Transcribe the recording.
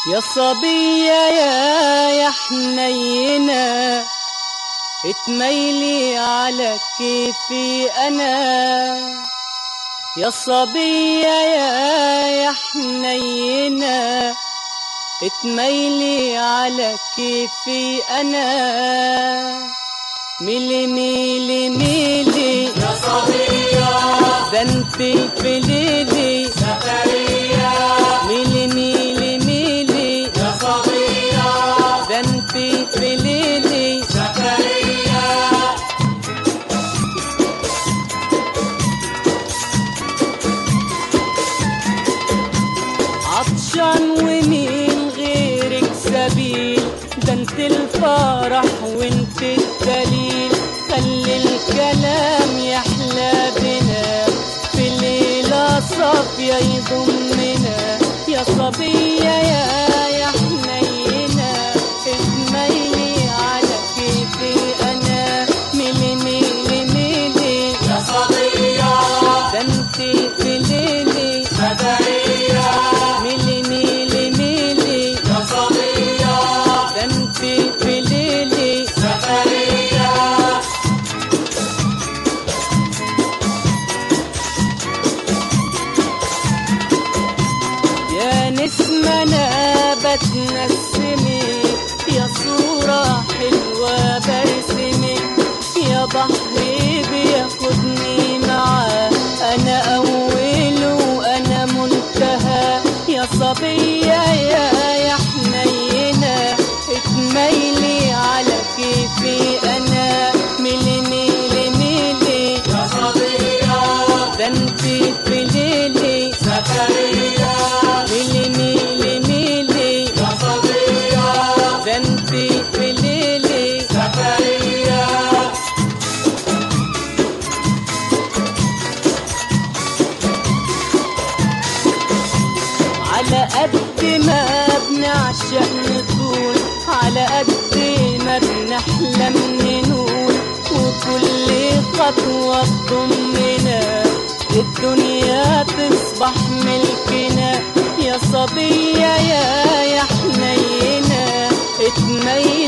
يا صبية يا يا حنينة اتميلي على كيفي أنا يا صبية يا يا حنينة اتميلي على كيفي أنا ميلي ميلي ميلي يا صبية ده انت في ليلي سفرية ميلي ميلي ميلي يا صبية ده انت في ليلي سفرية عطشان ومين غيرك سبيل ده انت الفرح وانت الدليل خلي الكلام يحلى بنا في ليلة صافية يضمنا يا صبية يا يا حنينة اتميلي على كيفي انا ميلي ميلي ميلي يا صبية ده انت في ليلي سفرية ميلي ميلي ميلي يا صبية ده انت في ليلي سفرية يا نسمة أنا بتنسمك يا صورة حلوة برسمك يا بحري بياخدني معاه أنا أول وأنا منتهى يا صبية يا يا حنينة اتميلي على كيفي أنا ميلي ميلي ميلي يا صبية ده انت في ليلي سفرية ميلي ميلي ميلي يا صبية ده انت في ليلي سفرية على قد ما بنعشق نطول على قد ما بنحلم ننول وكل خطوة تضمنا الدنيا تصبح ملكنا يا صبية يا يا حنينة اتميلي